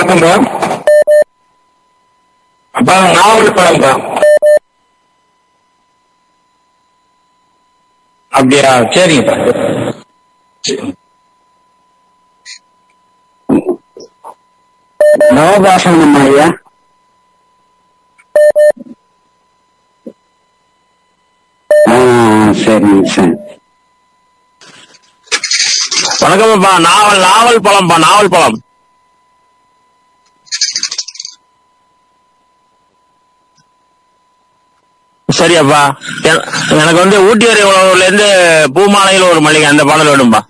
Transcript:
வணக்கம்ப்பா அப்பா நாவல் பழம்ப்பா அப்படியா சரிங்கப்பா நவபாசனம் ஐயா ஆ சரிங்க சார் வணக்கம்ப்பா நாவல் நாவல் பழம்ப்பா நாவல் பழம் சரியாப்பா எ- எனக்கு வந்து ஊட்டி வரை உழவுல இருந்து பூமாலையில் ஒரு மளிகை அந்த பாடல் வேணும்பா